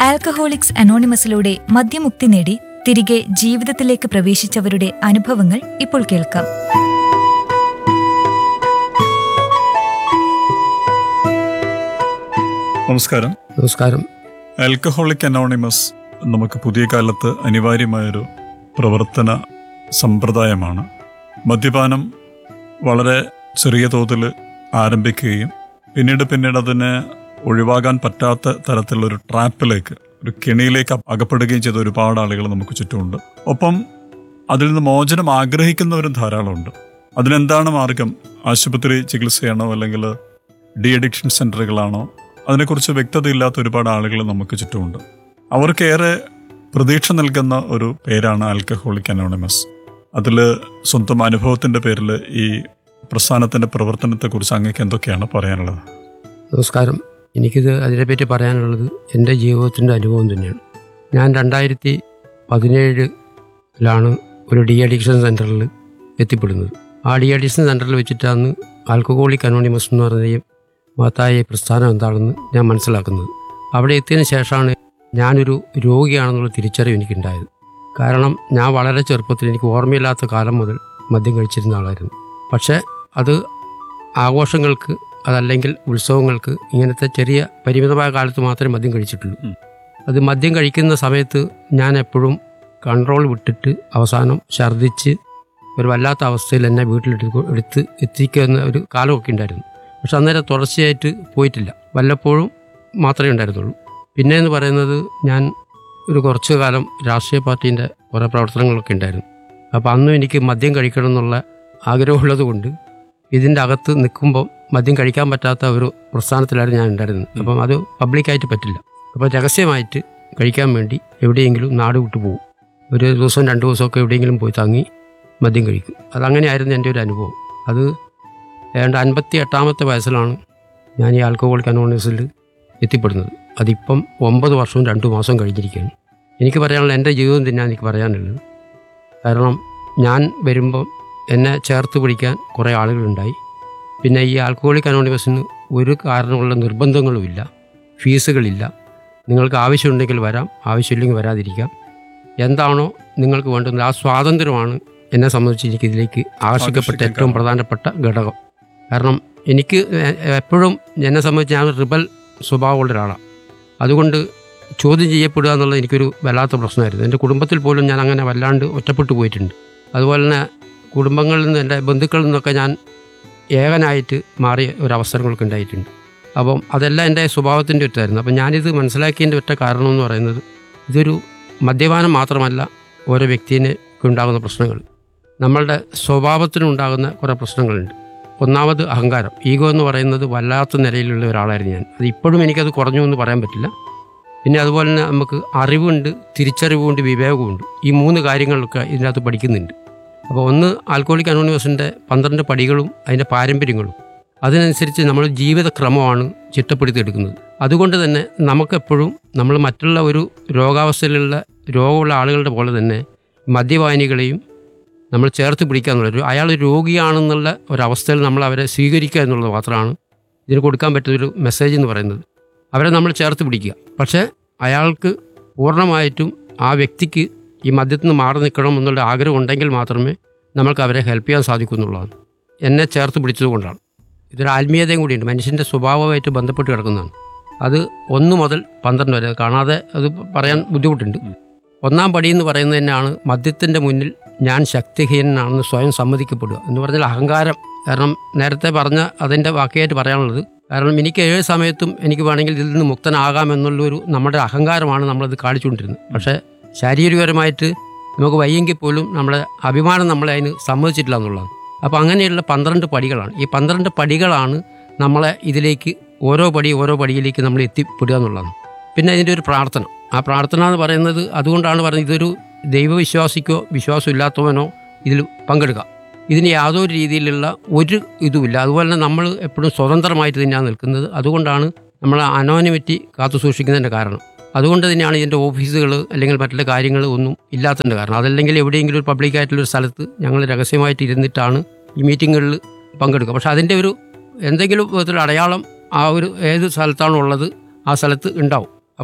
Alcoholics അനോണിമസിലൂടെ മദ്യമുക്തി നേടി തിരികെ ജീവിതത്തിലേക്ക് പ്രവേശിച്ചവരുടെ അനുഭവങ്ങൾ ഇപ്പോൾ കേൾക്കാം നമസ്കാരം നമസ്കാരം ആൽക്കഹോളിക് അനോണിമസ് നമുക്ക് പുതിയ കാലത്ത് അനിവാര്യമായൊരു പ്രവർത്തന സമ്പ്രദായമാണ് മദ്യപാനം വളരെ ചെറിയ തോതിൽ ആരംഭിക്കുകയും പിന്നീട് പിന്നീട് അതിനെ ഒഴിവാകാൻ പറ്റാത്ത തരത്തിലൊരു ട്രാപ്പിലേക്ക് ഒരു കെണിയിലേക്ക് അകപ്പെടുകയും ചെയ്ത ഒരുപാട് ആളുകൾ നമുക്ക് ചുറ്റുമുണ്ട് ഒപ്പം അതിൽ നിന്ന് മോചനം ആഗ്രഹിക്കുന്നവരും ധാരാളമുണ്ട് അതിനെന്താണ് മാർഗം ആശുപത്രി ചികിത്സയാണോ അല്ലെങ്കിൽ ഡി അഡിക്ഷൻ സെൻ്ററുകളാണോ അതിനെക്കുറിച്ച് വ്യക്തതയില്ലാത്ത ഒരുപാട് ആളുകൾ നമുക്ക് ചുറ്റുമുണ്ട് അവർക്കേറെ പ്രതീക്ഷ നൽകുന്ന ഒരു പേരാണ് ആൽക്കഹോളിക് അനോണിമസ് അതിൽ സ്വന്തം അനുഭവത്തിൻ്റെ പേരിൽ ഈ പ്രസ്ഥാനത്തിൻ്റെ പ്രവർത്തനത്തെക്കുറിച്ച് അങ്ങേക്ക് എന്തൊക്കെയാണ് പറയാനുള്ളത് നമസ്കാരം എനിക്കിത് അതിനെപ്പറ്റി പറയാനുള്ളത് എൻ്റെ ജീവിതത്തിൻ്റെ അനുഭവം തന്നെയാണ് ഞാൻ രണ്ടായിരത്തി പതിനേഴിലാണ് ഒരു ഡി അഡിക്ഷൻ സെൻറ്ററിൽ എത്തിപ്പെടുന്നത് ആ ഡി അഡിക്ഷൻ സെൻറ്ററിൽ വെച്ചിട്ടാണ് ആൽക്കഹോളിക് അനോണിമസ് എന്ന് പറയുന്ന ഈ മഹത്തായ ഈ പ്രസ്ഥാനം എന്താണെന്ന് ഞാൻ മനസ്സിലാക്കുന്നത് അവിടെ എത്തിയതിന് ശേഷമാണ് ഞാനൊരു രോഗിയാണെന്നുള്ള തിരിച്ചറിവ് എനിക്കുണ്ടായത് കാരണം ഞാൻ വളരെ ചെറുപ്പത്തിൽ എനിക്ക് ഓർമ്മയില്ലാത്ത കാലം മുതൽ മദ്യം കഴിച്ചിരുന്ന ആളായിരുന്നു പക്ഷേ അത് ആഘോഷങ്ങൾക്ക് അതല്ലെങ്കിൽ ഉത്സവങ്ങൾക്ക് ഇങ്ങനത്തെ ചെറിയ പരിമിതമായ കാലത്ത് മാത്രമേ മദ്യം കഴിച്ചിട്ടുള്ളൂ ഉം. അത് മദ്യം കഴിക്കുന്ന സമയത്ത് ഞാൻ എപ്പോഴും കൺട്രോൾ വിട്ടിട്ട് അവസാനം ഛർദ്ദിച്ച് ഒരു വല്ലാത്ത അവസ്ഥയിൽ എന്നെ വീട്ടിലെടുത്ത് എടുത്ത് എത്തിക്കുന്ന ഒരു കാലമൊക്കെ ഉണ്ടായിരുന്നു പക്ഷെ അന്നേരം തുടർച്ചയായിട്ട് പോയിട്ടില്ല വല്ലപ്പോഴും മാത്രമേ ഉണ്ടായിരുന്നുള്ളൂ പിന്നെ എന്ന് പറയുന്നത് ഞാൻ ഒരു കുറച്ചു കാലം രാഷ്ട്രീയ പാർട്ടീൻ്റെ കുറേ പ്രവർത്തനങ്ങളൊക്കെ ഉണ്ടായിരുന്നു അപ്പോൾ അന്നും എനിക്ക് മദ്യം കഴിക്കണം എന്നുള്ള ആഗ്രഹമുള്ളത് കൊണ്ട് ഇതിൻ്റെ അകത്ത് നിൽക്കുമ്പോൾ മദ്യം കഴിക്കാൻ പറ്റാത്ത ഒരു പ്രസ്ഥാനത്തിലായിരുന്നു ഞാൻ ഉണ്ടായിരുന്നത് അപ്പം അത് പബ്ലിക്കായിട്ട് പറ്റില്ല അപ്പോൾ രഹസ്യമായിട്ട് കഴിക്കാൻ വേണ്ടി എവിടെയെങ്കിലും നാട് വിട്ടു പോകും ഒരു ദിവസം രണ്ട് ദിവസമൊക്കെ എവിടെയെങ്കിലും പോയി തങ്ങി മദ്യം കഴിക്കും അതങ്ങനെയായിരുന്നു എൻ്റെ ഒരു അനുഭവം അത് ഏതാണ്ട് അൻപത്തി എട്ടാമത്തെ വയസ്സിലാണ് ഞാൻ ഈ ആൽക്കഹോളിക് അനോണിമസിൽ എത്തിപ്പെടുന്നത് അതിപ്പം ഒമ്പത് വർഷവും രണ്ട് മാസവും കഴിഞ്ഞിരിക്കുകയാണ് എനിക്ക് പറയാനുള്ള എൻ്റെ ജീവിതം തന്നെയാണ് എനിക്ക് പറയാനുള്ളത് കാരണം ഞാൻ വരുമ്പം എന്നെ ചേർത്ത് പിടിക്കാൻ കുറേ ആളുകളുണ്ടായി പിന്നെ ഈ ആൽക്കഹോളിക് അനോണിമസിന് ഒരു കാരണമുള്ള നിർബന്ധങ്ങളുമില്ല ഫീസുകളില്ല നിങ്ങൾക്ക് ആവശ്യമുണ്ടെങ്കിൽ വരാം ആവശ്യമില്ലെങ്കിൽ വരാതിരിക്കാം എന്താണോ നിങ്ങൾക്ക് വേണ്ടുന്നത് ആ സ്വാതന്ത്ര്യമാണ് എന്നെ സംബന്ധിച്ച് എനിക്ക് ഇതിലേക്ക് ആകർഷിക്കപ്പെട്ട ഏറ്റവും പ്രധാനപ്പെട്ട ഘടകം കാരണം എനിക്ക് എ- എപ്പോഴും എന്നെ സംബന്ധിച്ച് ഞാൻ റിബൽ സ്വഭാവമുള്ള ഒരാളാണ് അതുകൊണ്ട് ചോദ്യം ചെയ്യപ്പെടുക എന്നുള്ളത് എനിക്കൊരു വല്ലാത്ത പ്രശ്നമായിരുന്നു എൻ്റെ കുടുംബത്തിൽ പോലും ഞാൻ അങ്ങനെ വല്ലാണ്ട് ഒറ്റപ്പെട്ടു പോയിട്ടുണ്ട് അതുപോലെ തന്നെ കുടുംബങ്ങളിൽ നിന്ന് എൻ്റെ ബന്ധുക്കളിൽ നിന്നൊക്കെ ഞാൻ ഏകനായിട്ട് മാറിയ ഒരു അവസരങ്ങളൊക്കെ ഉണ്ടായിട്ടുണ്ട് അപ്പം അതെല്ലാം എൻ്റെ സ്വഭാവത്തിൻ്റെ ഒറ്റായിരുന്നു അപ്പം ഞാനിത് മനസ്സിലാക്കിയതിൻ്റെ ഒറ്റ കാരണം എന്ന് പറയുന്നത് ഇതൊരു മദ്യപാനം മാത്രമല്ല ഓരോ വ്യക്തിനെ ഉണ്ടാകുന്ന പ്രശ്നങ്ങൾ നമ്മളുടെ സ്വഭാവത്തിനുണ്ടാകുന്ന കുറേ പ്രശ്നങ്ങളുണ്ട് ഒന്നാമത് അഹങ്കാരം ഈഗോ എന്ന് പറയുന്നത് വല്ലാത്ത നിലയിലുള്ള ഒരാളായിരുന്നു ഞാൻ അത് ഇപ്പോഴും എനിക്കത് കുറഞ്ഞു എന്ന് പറയാൻ പറ്റില്ല പിന്നെ അതുപോലെ തന്നെ നമുക്ക് അറിവുണ്ട് തിരിച്ചറിവുണ്ട് വിവേകമുണ്ട് ഈ മൂന്ന് കാര്യങ്ങളൊക്കെ ഇതിനകത്ത് പഠിക്കുന്നുണ്ട് അപ്പോൾ ഒന്ന് ആൽക്കോളിക് അനോണിമസിൻ്റെ പന്ത്രണ്ട് പടികളും അതിൻ്റെ പാരമ്പര്യങ്ങളും അതിനനുസരിച്ച് നമ്മൾ ജീവിതക്രമമാണ് ചിട്ടപ്പെടുത്തിയെടുക്കുന്നത് അതുകൊണ്ട് തന്നെ നമുക്കെപ്പോഴും നമ്മൾ മറ്റുള്ള ഒരു രോഗാവസ്ഥയിലുള്ള രോഗമുള്ള ആളുകളുടെ പോലെ തന്നെ മദ്യപാനികളെയും നമ്മൾ ചേർത്ത് പിടിക്കുക എന്നുള്ളത് ഒരു- അയാൾ രോഗിയാണെന്നുള്ള ഒരവസ്ഥയിൽ നമ്മൾ അവരെ സ്വീകരിക്കുക എന്നുള്ളത് മാത്രമാണ് ഇതിന് കൊടുക്കാൻ പറ്റുന്നൊരു മെസ്സേജ് എന്ന് പറയുന്നത് അവരെ നമ്മൾ ചേർത്ത് പിടിക്കുക പക്ഷേ അയാൾക്ക് പൂർണ്ണമായിട്ടും ആ വ്യക്തിക്ക് ഈ മദ്യത്തിൽ നിന്ന് മാറി നിൽക്കണം എന്നുള്ള ആഗ്രഹം ഉണ്ടെങ്കിൽ മാത്രമേ നമ്മൾക്ക് അവരെ ഹെൽപ്പ് ചെയ്യാൻ സാധിക്കുന്നുള്ളതാണ് എന്നെ ചേർത്ത് പിടിച്ചതുകൊണ്ടാണ് ഇതൊരു ആത്മീയതയും കൂടിയുണ്ട് മനുഷ്യൻ്റെ സ്വഭാവമായിട്ട് ബന്ധപ്പെട്ട് കിടക്കുന്നതാണ് അത് ഒന്ന് മുതൽ പന്ത്രണ്ട് വരെ കാണാതെ അത് പറയാൻ ബുദ്ധിമുട്ടുണ്ട് ഒന്നാം പടി എന്ന് പറയുന്നത് തന്നെയാണ് മദ്യത്തിൻ്റെ മുന്നിൽ ഞാൻ ശക്തിഹീനനാണെന്ന് സ്വയം സമ്മതിക്കപ്പെടുക എന്ന് പറഞ്ഞാൽ അഹങ്കാരം കാരണം നേരത്തെ പറഞ്ഞ അതിൻ്റെ ബാക്കിയായിട്ട് പറയാനുള്ളത് കാരണം എനിക്ക് ഏത് സമയത്തും എനിക്ക് വേണമെങ്കിൽ ഇതിൽ നിന്ന് മുക്തനാകാം എന്നുള്ളൊരു നമ്മുടെ അഹങ്കാരമാണ് നമ്മളത് കാണിച്ചുകൊണ്ടിരുന്നത് പക്ഷേ ശാരീരികപരമായിട്ട് നമുക്ക് വയ്യെങ്കിൽ പോലും നമ്മുടെ അഭിമാനം നമ്മളെ അതിന് സമ്മതിച്ചിട്ടില്ല എന്നുള്ളതാണ് അപ്പോൾ അങ്ങനെയുള്ള പന്ത്രണ്ട് പടികളാണ് ഈ പന്ത്രണ്ട് പടികളാണ് നമ്മളെ ഇതിലേക്ക് ഓരോ പടി ഓരോ പടിയിലേക്ക് നമ്മൾ എത്തിപ്പെടുക എന്നുള്ളതാണ് പിന്നെ ഇതിൻ്റെ ഒരു പ്രാർത്ഥന ആ പ്രാർത്ഥന എന്ന് പറയുന്നത് അതുകൊണ്ടാണ് പറയുന്നത് ഇതൊരു ദൈവവിശ്വാസിക്കോ വിശ്വാസം ഇല്ലാത്തവനോ ഇതിൽ പങ്കെടുക്കാം ഇതിന് യാതൊരു രീതിയിലുള്ള ഒരു ഇതുമില്ല അതുപോലെ തന്നെ നമ്മൾ എപ്പോഴും സ്വതന്ത്രമായിട്ട് തന്നെയാണ് നിൽക്കുന്നത് അതുകൊണ്ടാണ് നമ്മൾ അനോനിമിറ്റി കാത്തു സൂക്ഷിക്കുന്നതിൻ്റെ കാരണം അതുകൊണ്ട് തന്നെയാണ് ഇതിൻ്റെ ഓഫീസുകൾ അല്ലെങ്കിൽ മറ്റുള്ള കാര്യങ്ങൾ ഒന്നും ഇല്ലാത്തതിൻ്റെ കാരണം അതല്ലെങ്കിൽ എവിടെയെങ്കിലും ഒരു പബ്ലിക്കായിട്ടുള്ളൊരു സ്ഥലത്ത് ഞങ്ങൾ രഹസ്യമായിട്ട് ഇരുന്നിട്ടാണ് ഈ മീറ്റിങ്ങുകളിൽ പങ്കെടുക്കുക പക്ഷേ അതിൻ്റെ ഒരു എന്തെങ്കിലും വിധത്തിലുള്ള അടയാളം ആ ഒരു ഏത് സ്ഥലത്താണോ ഉള്ളത് ആ സ്ഥലത്ത് ഉണ്ടാവും അപ്പം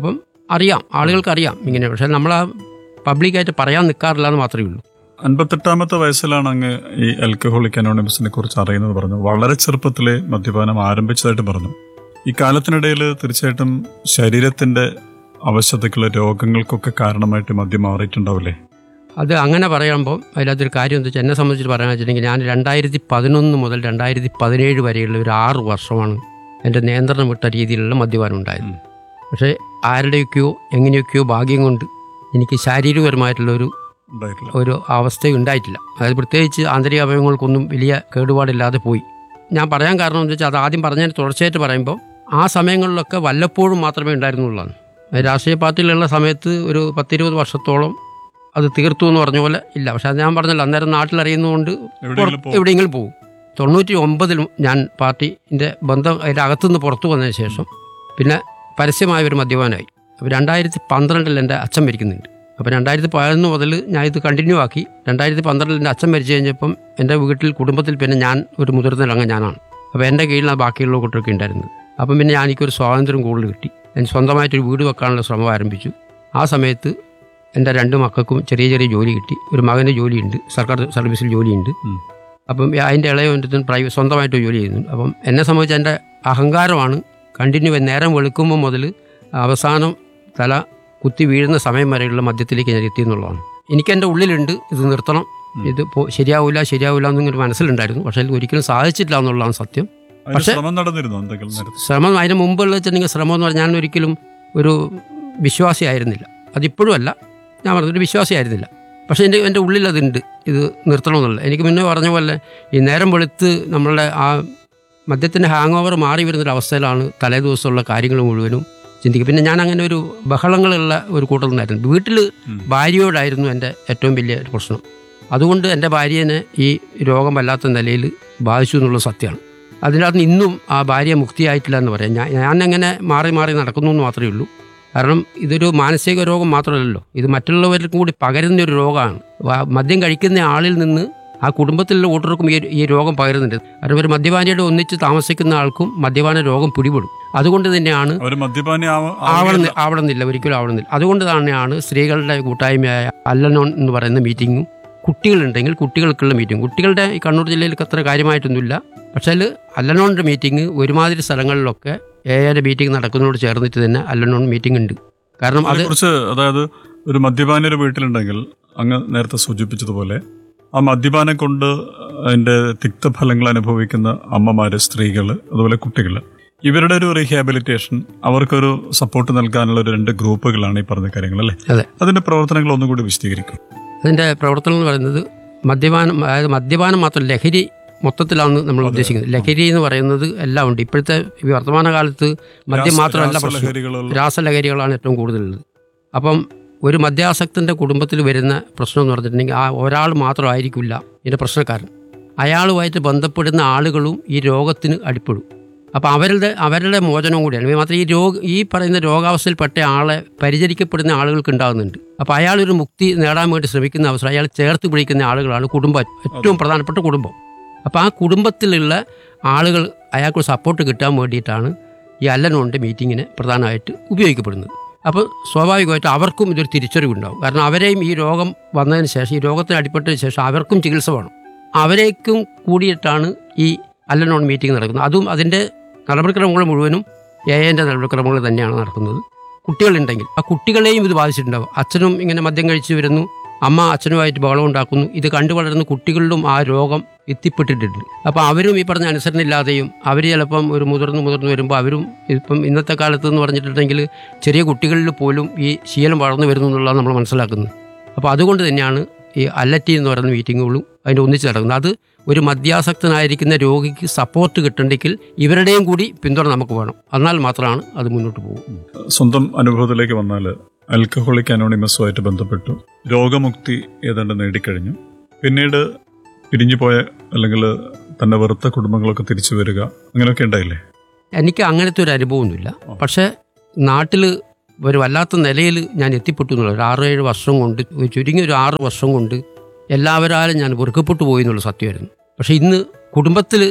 അറിയാം ആളുകൾക്ക് അറിയാം ഇങ്ങനെ പക്ഷെ നമ്മൾ ആ പബ്ലിക്കായിട്ട് പറയാൻ നിൽക്കാറില്ല എന്ന് മാത്രമേ ഉള്ളൂ അൻപത്തെട്ടാമത്തെ വയസ്സിലാണ് അങ്ങ് ഈ ആൽക്കഹോളിക് അനോണിമസിനെ കുറിച്ച് അറിയുന്നത് പറഞ്ഞു വളരെ ചെറുപ്പത്തിലെ മദ്യപാനം ആരംഭിച്ചതായിട്ട് പറഞ്ഞു ഈ കാലത്തിനിടയിൽ തീർച്ചയായിട്ടും ശരീരത്തിന്റെ അവശതയ്ക്കുള്ള രോഗങ്ങൾക്കൊക്കെ കാരണമായിട്ട് മദ്യം മാറിയിട്ടുണ്ടാവില്ലേ അത് അങ്ങനെ പറയുമ്പോൾ അതിനകത്തൊരു കാര്യം എന്താ വെച്ചാൽ എന്നെ സംബന്ധിച്ച് പറയാൻ വെച്ചിട്ടുണ്ടെങ്കിൽ ഞാൻ രണ്ടായിരത്തി പതിനൊന്ന് മുതൽ രണ്ടായിരത്തി പതിനേഴ് വരെയുള്ള ഒരു ആറ് വർഷമാണ് എൻ്റെ നിയന്ത്രണം വിട്ട രീതിയിലുള്ള മദ്യപാനം ഉണ്ടായത് പക്ഷേ ആരുടെയൊക്കെയോ എങ്ങനെയൊക്കെയോ ഭാഗ്യം കൊണ്ട് എനിക്ക് ശാരീരികപരമായിട്ടുള്ള ഒരു ഉണ്ടായിട്ടില്ല ഒരു അവസ്ഥ ഉണ്ടായിട്ടില്ല അതായത് പ്രത്യേകിച്ച് ആന്തരിക അവയവങ്ങൾക്കൊന്നും വലിയ കേടുപാടില്ലാതെ പോയി ഞാൻ പറയാൻ കാരണം എന്താ വെച്ചാൽ അത് ആദ്യം പറഞ്ഞതിന് തുടർച്ചയായിട്ട് പറയുമ്പോൾ ആ സമയങ്ങളിലൊക്കെ വല്ലപ്പോഴും മാത്രമേ ഉണ്ടായിരുന്നുള്ളൂ രാഷ്ട്രീയ പാർട്ടിയിലുള്ള സമയത്ത് ഒരു പത്തിരുപത് വർഷത്തോളം അത് തീർത്തു എന്ന് പറഞ്ഞ പോലെ ഇല്ല പക്ഷെ അത് ഞാൻ പറഞ്ഞല്ലോ അന്നേരം നാട്ടിൽ അറിയുന്നതുകൊണ്ട് എവിടെയെങ്കിലും പോകും. എവിടെയെങ്കിലും പോകും തൊണ്ണൂറ്റി ഒമ്പതിലും ഞാൻ പാർട്ടിൻ്റെ ബന്ധം അതിൻ്റെ അകത്തുനിന്ന് പുറത്തു വന്നതിന് ശേഷം പിന്നെ പരസ്യമായ ഒരു മദ്യപാനായി അപ്പോൾ രണ്ടായിരത്തി പന്ത്രണ്ടിൽ എൻ്റെ അച്ഛൻ മരിക്കുന്നുണ്ട് അപ്പോൾ രണ്ടായിരത്തി പതിനൊന്ന് മുതൽ ഞാൻ ഇത് കണ്ടിന്യൂ ആക്കി രണ്ടായിരത്തി പന്ത്രണ്ടിൽ എൻ്റെ അച്ഛൻ മരിച്ചു കഴിഞ്ഞപ്പം എൻ്റെ വീട്ടിൽ കുടുംബത്തിൽ പിന്നെ ഞാൻ ഒരു മുതിർന്ന അംഗം ഞാനാണ് അപ്പോൾ എൻ്റെ കീഴിലാണ് ബാക്കിയുള്ള കുട്ടികളൊക്കെ ഉണ്ടായിരുന്നത് അപ്പം പിന്നെ ഞാൻ എനിക്കൊരു സ്വാതന്ത്ര്യം കൂടുതൽ കിട്ടി ഞാൻ സ്വന്തമായിട്ടൊരു വീട് വെക്കാനുള്ള ശ്രമം ആരംഭിച്ചു ആ സമയത്ത് എൻ്റെ രണ്ട് മക്കൾക്കും ചെറിയ ചെറിയ ജോലി കിട്ടി ഒരു മകന് ജോലിയുണ്ട് സർക്കാർ സർവീസിൽ ജോലിയുണ്ട് ഉം. അപ്പം അതിൻ്റെ ഇളയവൻ്റെ പ്രൈവറ്റ് സ്വന്തമായിട്ട് ജോലി ചെയ്യുന്നു അപ്പം എന്നെ സംബന്ധിച്ച് എൻ്റെ അഹങ്കാരമാണ് കണ്ടിന്യൂ നേരം വെളുക്കുമ്പോൾ മുതൽ അവസാനം തല കുത്തി വീഴുന്ന സമയം വരെയുള്ള മദ്യത്തിലേക്ക് ഞാൻ എത്തി എന്നുള്ളതാണ് എനിക്ക് എൻ്റെ ഉള്ളിലുണ്ട് ഇത് നിർത്തണം ഇത് ഇപ്പോൾ ശരിയാവില്ല ശരിയാവില്ല എന്നിങ്ങനെ മനസ്സിലുണ്ടായിരുന്നു പക്ഷേ അതിൽ ഒരിക്കലും സാധിച്ചിട്ടില്ല എന്നുള്ളതാണ് സത്യം അതിന് പക്ഷേ- ശ്രമം നടന്നിരുന്നു എന്തെങ്കിലും നേരത്തെ ശ്രമം അതിന് മുമ്പുള്ള വെച്ചിട്ടുണ്ടെങ്കിൽ ശ്രമം എന്ന് പറഞ്ഞാൽ ഞാൻ ഒരിക്കലും ഒരു വിശ്വാസിയായിരുന്നില്ല അതിപ്പോഴും അല്ല ഞാൻ പറഞ്ഞൊരു വിശ്വാസിയായിരുന്നില്ല പക്ഷേ എൻ്റെ എൻ്റെ ഉള്ളിൽ അതുണ്ട് ഇത് നിർത്തണമെന്നുള്ളത് എനിക്ക് മുന്നേ പറഞ്ഞ പോലെ ഈ നേരം വെളുത്ത് നമ്മളുടെ ആ മദ്യത്തിൻ്റെ ഹാങ് ഓവർ മാറി വരുന്നൊരവസ്ഥയിലാണ് തലേ ദിവസമുള്ള കാര്യങ്ങൾ മുഴുവനും ചിന്തിക്കുക പിന്നെ ഞാൻ അങ്ങനെ ഒരു ബഹളങ്ങളുള്ള ഒരു കൂട്ടത്തിൽ നിന്നായിരുന്നു വീട്ടിൽ ഭാര്യയോടായിരുന്നു എൻ്റെ ഏറ്റവും വലിയ ഒരു പ്രശ്നം അതുകൊണ്ട് എൻ്റെ ഭാര്യനെ ഈ രോഗം വല്ലാത്ത നിലയിൽ ബാധിച്ചു എന്നുള്ള സത്യമാണ് അതിനകത്ത് ഇന്നും ആ ഭാര്യ മുക്തിയായിട്ടില്ല എന്ന് പറയാം ഞാൻ ഞാൻ എങ്ങനെ മാറി മാറി നടക്കുന്നു എന്ന് മാത്രമേ ഉള്ളൂ കാരണം ഇതൊരു മാനസിക രോഗം മാത്രമല്ലല്ലോ ഇത് മറ്റുള്ളവർക്കും കൂടി പകരുന്ന ഒരു രോഗമാണ് വ- മദ്യം കഴിക്കുന്ന ആളിൽ നിന്ന് ആ കുടുംബത്തിലുള്ള കൂട്ടർക്കും ഈ ഈ രോഗം പകരുന്നുണ്ട് കാരണം ഒരു മദ്യപാനിയുടെ ഒന്നിച്ച് താമസിക്കുന്ന ആൾക്കും മദ്യപാന രോഗം പിടിപെടും അതുകൊണ്ട് തന്നെയാണ് അവർ മദ്യപാനി ആവ- ആവണമെന്ന് ആവണമെന്നില്ല ഒരിക്കലും ആവണമെന്നില്ല അതുകൊണ്ട് തന്നെയാണ് സ്ത്രീകളുടെ കൂട്ടായ്മയായ അല്ലനോൺ എന്ന് പറയുന്ന മീറ്റിങ്ങും കുട്ടികളുണ്ടെങ്കിൽ കുട്ടികൾക്കുള്ള മീറ്റിംഗ് കുട്ടികളുടെ ഈ കണ്ണൂർ ജില്ലയിൽ അത്ര കാര്യമായിട്ടൊന്നുമില്ല പക്ഷേ അല്ലനോണിൻ്റെ മീറ്റിംഗ് ഒരുമാതിരി സ്ഥലങ്ങളിലൊക്കെ ഏഴര മീറ്റിംഗ് നടക്കുന്നതോട് ചേർന്നിട്ട് തന്നെ അല്ലനോൺ മീറ്റിംഗ് ഉണ്ട് കാരണം അത് അതിനെക്കുറിച്ച് അതായത് ഒരു മദ്യപാനി ഒരു വീട്ടിലുണ്ടെങ്കിൽ അങ്ങ് നേരത്തെ സൂചിപ്പിച്ചതുപോലെ ആ മദ്യപാനം കൊണ്ട് അതിന്റെ തിക്തഫലങ്ങൾ അനുഭവിക്കുന്ന അമ്മമാര് സ്ത്രീകള് അതുപോലെ കുട്ടികൾ ഇവരുടെ ഒരു റീഹാബിലിറ്റേഷൻ അവർക്കൊരു സപ്പോർട്ട് നൽകാനുള്ള ഒരു രണ്ട് ഗ്രൂപ്പുകളാണ് ഈ പറഞ്ഞ കാര്യങ്ങൾ അല്ലേ അതെ അതിന്റെ പ്രവർത്തനങ്ങൾ ഒന്നും കൂടി വിശദീകരിക്കും അതിൻ്റെ പ്രവർത്തനം എന്ന് പറയുന്നത് മദ്യപാനം അതായത് മദ്യപാനം മാത്രം ലഹരി മൊത്തത്തിലാണ് നമ്മൾ ഉദ്ദേശിക്കുന്നത് ലഹരി എന്ന് പറയുന്നത് എല്ലാം ഉണ്ട് ഇപ്പോഴത്തെ ഈ വർത്തമാന കാലത്ത് മദ്യം മാത്രമല്ല പ്രശ്നം രാസലഹരികളുള്ള രാസലഹരികളാണ് ഏറ്റവും കൂടുതലുള്ളത് അപ്പം ഒരു മദ്യാസക്തൻ്റെ കുടുംബത്തിൽ വരുന്ന പ്രശ്നം എന്ന് പറഞ്ഞിട്ടുണ്ടെങ്കിൽ ആ ഒരാൾ മാത്രമായിരിക്കില്ല ഇതിൻ്റെ പ്രശ്നക്കാരൻ അയാളുമായിട്ട് ബന്ധപ്പെടുന്ന ആളുകളും ഈ രോഗത്തിന് അടിപ്പെടും അപ്പോൾ അവരുടെ അവരുടെ മോചനം കൂടിയാണ് മാത്രം ഈ രോഗ ഈ പറയുന്ന രോഗാവസ്ഥയിൽപ്പെട്ട ആളെ പരിചരിക്കപ്പെടുന്ന ആളുകൾക്ക് ഉണ്ടാകുന്നുണ്ട് അപ്പോൾ അയാളൊരു മുക്തി നേടാൻ വേണ്ടി ശ്രമിക്കുന്ന അവസരം അയാൾ ചേർത്ത് പിടിക്കുന്ന ആളുകളാണ് കുടുംബം ഏറ്റവും പ്രധാനപ്പെട്ട കുടുംബം അപ്പോൾ ആ കുടുംബത്തിലുള്ള ആളുകൾ അയാൾക്ക് സപ്പോർട്ട് കിട്ടാൻ വേണ്ടിയിട്ടാണ് ഈ അല്ലനോണ്ട് മീറ്റിങ്ങിന് പ്രധാനമായിട്ട് ഉപയോഗിക്കപ്പെടുന്നത് അപ്പോൾ സ്വാഭാവികമായിട്ട് അവർക്കും ഇതൊരു തിരിച്ചറിവുണ്ടാവും കാരണം അവരെയും ഈ രോഗം വന്നതിന് ശേഷം ഈ രോഗത്തിന് അടിപ്പെട്ടതിന് ശേഷം അവർക്കും ചികിത്സ വേണം അവരേക്കും കൂടിയിട്ടാണ് ഈ അല്ലനോൺ മീറ്റിംഗ് നടക്കുന്നത് അതും അതിൻ്റെ നടപടിക്രമങ്ങൾ മുഴുവനും എ എൻ്റെ നടപടിക്രമങ്ങൾ തന്നെയാണ് നടക്കുന്നത് കുട്ടികളുണ്ടെങ്കിൽ ആ കുട്ടികളെയും ഇത് ബാധിച്ചിട്ടുണ്ടാവും അച്ഛനും ഇങ്ങനെ മദ്യം കഴിച്ചു വരുന്നു അമ്മ അച്ഛനുമായിട്ട് ബഹളം ഉണ്ടാക്കുന്നു ഇത് കണ്ടു വളരുന്ന കുട്ടികളിലും ആ രോഗം എത്തിപ്പെട്ടിട്ടുണ്ട് അപ്പോൾ അവരും ഈ പറഞ്ഞ അനുസരണയില്ലാതെയും അവർ ചിലപ്പം ഒരു മുതിർന്ന് മുതിർന്ന് വരുമ്പോൾ അവരും ഇപ്പം ഇന്നത്തെ കാലത്ത് എന്ന് പറഞ്ഞിട്ടുണ്ടെങ്കിൽ ചെറിയ കുട്ടികളിൽ പോലും ഈ ശീലം വളർന്നു വരുന്നു എന്നുള്ളതാണ് നമ്മൾ മനസ്സിലാക്കുന്നത് അപ്പോൾ അതുകൊണ്ട് തന്നെയാണ് ഈ അല്ലറ്റി എന്ന് പറയുന്ന മീറ്റിങ്ങുകളും അതിൻ്റെ ഒന്നിച്ച് നടക്കുന്നത് അത് ഒരു മദ്യാസക്തനായിരിക്കുന്ന രോഗിക്ക് സപ്പോർട്ട് കിട്ടണമെങ്കിൽ ഇവരുടെയും കൂടി പിന്തുണ നമുക്ക് വേണം എന്നാൽ മാത്രമാണ് അത് മുന്നോട്ട് പോകും സ്വന്തം അനുഭവത്തിലേക്ക് വന്നാൽ ആൽക്കഹോളിക് അനോണിമസുമായിട്ട് ബന്ധപ്പെട്ടു രോഗമുക്തി ഏതാണ്ട് നേടിക്കഴിഞ്ഞു പിന്നീട് പിരിഞ്ഞുപോയ അല്ലെങ്കിൽ തന്നെ വെറുത്ത കുടുംബങ്ങളൊക്കെ തിരിച്ചു വരിക അങ്ങനെയൊക്കെ ഉണ്ടായില്ലേ എനിക്ക് അങ്ങനത്തെ ഒരു അനുഭവമൊന്നുമില്ല പക്ഷേ നാട്ടിൽ ഒരു വല്ലാത്ത നിലയിൽ ഞാൻ എത്തിപ്പെട്ടു എന്നുള്ളത് ഒരു ആറ് ഏഴ് വർഷം കൊണ്ട് ഒരു ചുരുങ്ങിയ ഒരു ആറ് വർഷം കൊണ്ട് എല്ലാവരാലും ഞാൻ വെറുക്കപ്പെട്ടു പോയി എന്നുള്ള സത്യമായിരുന്നു പക്ഷേ ഇന്ന് കുടുംബത്തിൽ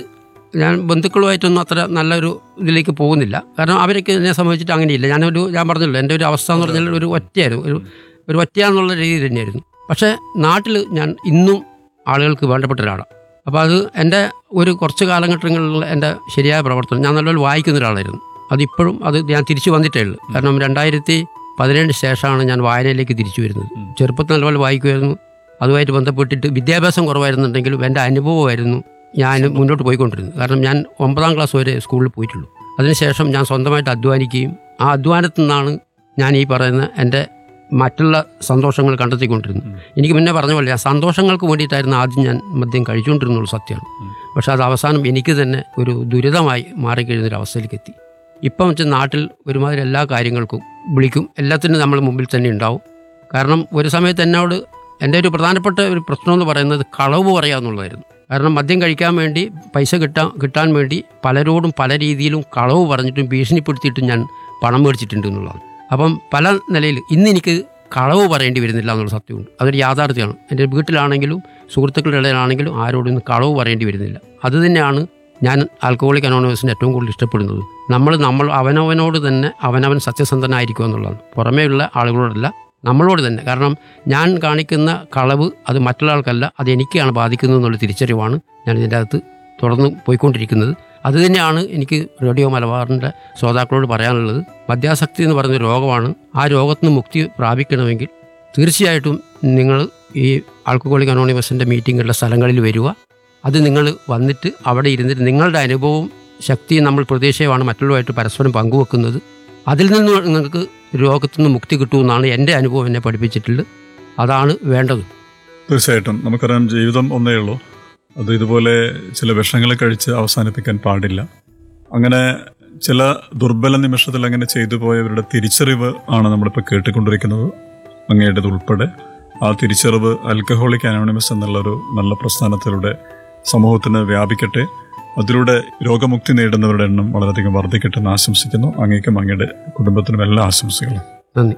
ഞാൻ ബന്ധുക്കളുമായിട്ടൊന്നും അത്ര നല്ലൊരു ഇതിലേക്ക് പോകുന്നില്ല കാരണം അവരൊക്കെ എന്നെ സംബന്ധിച്ചിട്ട് അങ്ങനെയില്ല ഞാനൊരു ഞാൻ പറഞ്ഞല്ലോ എൻ്റെ ഒരു അവസ്ഥ എന്ന് പറഞ്ഞാൽ ഒരു ഒറ്റയായിരുന്നു ഒരു ഒരു ഒറ്റയാന്നുള്ള രീതി തന്നെയായിരുന്നു പക്ഷേ നാട്ടിൽ ഞാൻ ഇന്നും ആളുകൾക്ക് വേണ്ടപ്പെട്ട ഒരാളാണ് അപ്പോൾ അത് എൻ്റെ ഒരു കുറച്ച് കാലഘട്ടങ്ങളിൽ എൻ്റെ ശരിയായ പ്രവർത്തനം ഞാൻ നല്ലപോലെ വായിക്കുന്ന ഒരാളായിരുന്നു അതിപ്പോഴും അത് ഞാൻ തിരിച്ചു വന്നിട്ടേ ഉള്ളൂ കാരണം രണ്ടായിരത്തി പതിനേഴിന് ശേഷമാണ് ഞാൻ വായനയിലേക്ക് തിരിച്ചു വരുന്നത് ചെറുപ്പത്തിൽ നല്ലപോലെ വായിക്കുമായിരുന്നു അതുമായിട്ട് ബന്ധപ്പെട്ടിട്ട് വിദ്യാഭ്യാസം കുറവായിരുന്നുണ്ടെങ്കിലും എൻ്റെ അനുഭവമായിരുന്നു ഞാൻ മുന്നോട്ട് പോയിക്കൊണ്ടിരുന്നത് കാരണം ഞാൻ ഒമ്പതാം ക്ലാസ് വരെ സ്കൂളിൽ പോയിട്ടുള്ളൂ അതിനുശേഷം ഞാൻ സ്വന്തമായിട്ട് അധ്വാനിക്കുകയും ആ അധ്വാനത്തിൽ നിന്നാണ് ഞാൻ ഈ പറയുന്ന എൻ്റെ മറ്റുള്ള സന്തോഷങ്ങൾ കണ്ടെത്തിക്കൊണ്ടിരുന്നത് എനിക്ക് മുന്നേ പറഞ്ഞ പോലെ ഞാൻ സന്തോഷങ്ങൾക്ക് വേണ്ടിയിട്ടായിരുന്നു ആദ്യം ഞാൻ മദ്യം കഴിച്ചുകൊണ്ടിരുന്നുള്ള സത്യമാണ് പക്ഷെ അത് അവസാനം എനിക്ക് തന്നെ ഒരു ദുരിതമായി മാറിക്കഴിയുന്നൊരു അവസ്ഥയിലേക്ക് എത്തി ഇപ്പം വെച്ചാൽ നാട്ടിൽ ഒരുമാതിരി എല്ലാ കാര്യങ്ങൾക്കും വിളിക്കും എല്ലാത്തിനും നമ്മൾ മുമ്പിൽ തന്നെ ഉണ്ടാവും കാരണം ഒരു സമയത്ത് എന്നോട് എൻ്റെ ഒരു പ്രധാനപ്പെട്ട ഒരു പ്രശ്നം എന്ന് പറയുന്നത് കളവ് പറയാന്നുള്ളതായിരുന്നു കാരണം മദ്യം കഴിക്കാൻ വേണ്ടി പൈസ കിട്ടാൻ കിട്ടാൻ വേണ്ടി പലരോടും പല രീതിയിലും കളവ് പറഞ്ഞിട്ടും ഭീഷണിപ്പെടുത്തിയിട്ടും ഞാൻ പണം മേടിച്ചിട്ടുണ്ട് എന്നുള്ളതാണ് അപ്പം പല നിലയിൽ ഇന്ന് എനിക്ക് കളവ് പറയേണ്ടി വരുന്നില്ല എന്നുള്ള സത്യമുണ്ട് അതൊരു യാഥാർത്ഥ്യമാണ് എൻ്റെ വീട്ടിലാണെങ്കിലും സുഹൃത്തുക്കളുടെ ഇടയിലാണെങ്കിലും ആരോടും ഇന്ന് കളവ് പറയേണ്ടി വരുന്നില്ല അത് തന്നെയാണ് ഞാൻ ആൽക്കഹോളിക് അനോണിമസിന് ഏറ്റവും കൂടുതൽ ഇഷ്ടപ്പെടുന്നത് നമ്മൾ നമ്മൾ അവനവനോട് തന്നെ അവനവൻ സത്യസന്ധനായിരിക്കുക എന്നുള്ളതാണ് പുറമേയുള്ള ആളുകളോടല്ല നമ്മളോട് തന്നെ കാരണം ഞാൻ കാണിക്കുന്ന കളവ് അത് മറ്റുള്ളവർക്കല്ല അത് എനിക്കാണ് ബാധിക്കുന്നത് എന്നുള്ള തിരിച്ചറിവാണ് ഞാൻ ഇതിൻ്റെ അകത്ത് തുടർന്ന് പോയിക്കൊണ്ടിരിക്കുന്നത് അത് തന്നെയാണ് എനിക്ക് റേഡിയോ മലബാറിൻ്റെ ശ്രോതാക്കളോട് പറയാനുള്ളത് മദ്യാസക്തി എന്ന് പറയുന്ന രോഗമാണ് ആ രോഗത്തിൽ നിന്ന് മുക്തി പ്രാപിക്കണമെങ്കിൽ തീർച്ചയായിട്ടും നിങ്ങൾ ഈ ആൽക്കഹോളിക് അനോണിമസിൻ്റെ മീറ്റിങ്ങുള്ള സ്ഥലങ്ങളിൽ വരിക അത് നിങ്ങൾ വന്നിട്ട് അവിടെ ഇരുന്നിട്ട് നിങ്ങളുടെ അനുഭവവും ശക്തിയും നമ്മൾ പ്രതീക്ഷയുമാണ് മറ്റുള്ളവരുമായിട്ട് പരസ്പരം പങ്കുവെക്കുന്നത് അതിൽ നിന്ന് നിങ്ങൾക്ക് രോഗത്തിൽ നിന്ന് മുക്തി കിട്ടുമെന്നാണ് എൻ്റെ അനുഭവം എന്നെ പഠിപ്പിച്ചിട്ടുള്ളത് അതാണ് വേണ്ടത് തീർച്ചയായിട്ടും നമുക്കറിയാം ജീവിതം ഒന്നേ ഉള്ളൂ അത് ഇതുപോലെ ചില വിഷങ്ങൾ കഴിച്ച് അവസാനിപ്പിക്കാൻ പാടില്ല അങ്ങനെ ചില ദുർബല നിമിഷത്തിൽ അങ്ങനെ ചെയ്തു പോയവരുടെ തിരിച്ചറിവ് ആണ് നമ്മളിപ്പോൾ കേട്ടുകൊണ്ടിരിക്കുന്നത് അങ്ങയുടേത് ഉൾപ്പെടെ ആ തിരിച്ചറിവ് ആൽക്കഹോളിക് അനോണിമസ് എന്നുള്ളൊരു നല്ല പ്രസ്ഥാനത്തിലൂടെ സമൂഹത്തിന് വ്യാപിക്കട്ടെ അതിലൂടെ രോഗമുക്തി നേടുന്നവരുടെ എണ്ണം വളരെയധികം വർദ്ധിക്കട്ടെ എന്ന് ആശംസിക്കുന്നു അങ്ങേക്കും അങ്ങയുടെ കുടുംബത്തിനും എല്ലാ ആശംസകളും നന്ദി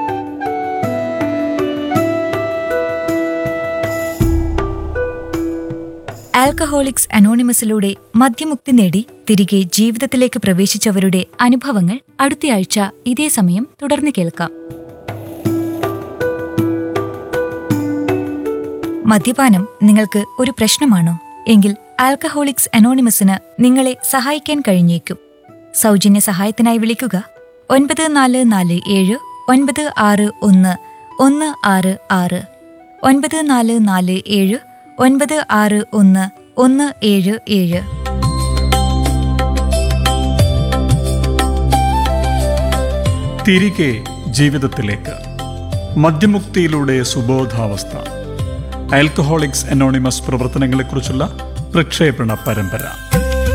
ആൽക്കഹോളിക്സ് അനോണിമസിലൂടെ മദ്യമുക്തി നേടി തിരികെ ജീവിതത്തിലേക്ക് പ്രവേശിച്ചവരുടെ അനുഭവങ്ങൾ അടുത്തയാഴ്ച ഇതേ സമയം തുടർന്ന് കേൾക്കാം മദ്യപാനം നിങ്ങൾക്ക് ഒരു പ്രശ്നമാണോ എങ്കിൽ ആൽക്കഹോളിക്സ് അനോണിമസിന് നിങ്ങളെ സഹായിക്കാൻ കഴിഞ്ഞേക്കും സൗജന്യ സഹായത്തിനായി വിളിക്കുക ഒൻപത് നാല് നാല് ഏഴ് ഒൻപത് ആറ് ഒന്ന് ഒന്ന് ആറ് ആറ് ഒൻപത് നാല് നാല് ഏഴ് ഒൻപത് ആറ് ഒന്ന് ഒന്ന് ഏഴ് ഏഴ് തിരികെ ജീവിതത്തിലേക്ക് മദ്യമുക്തിയിലൂടെ സുബോധാവസ്ഥ ആൽക്കഹോളിക്സ് അനോണിമസ് പ്രവർത്തനങ്ങളെക്കുറിച്ചുള്ള പ്രക്ഷേപണ പരമ്പര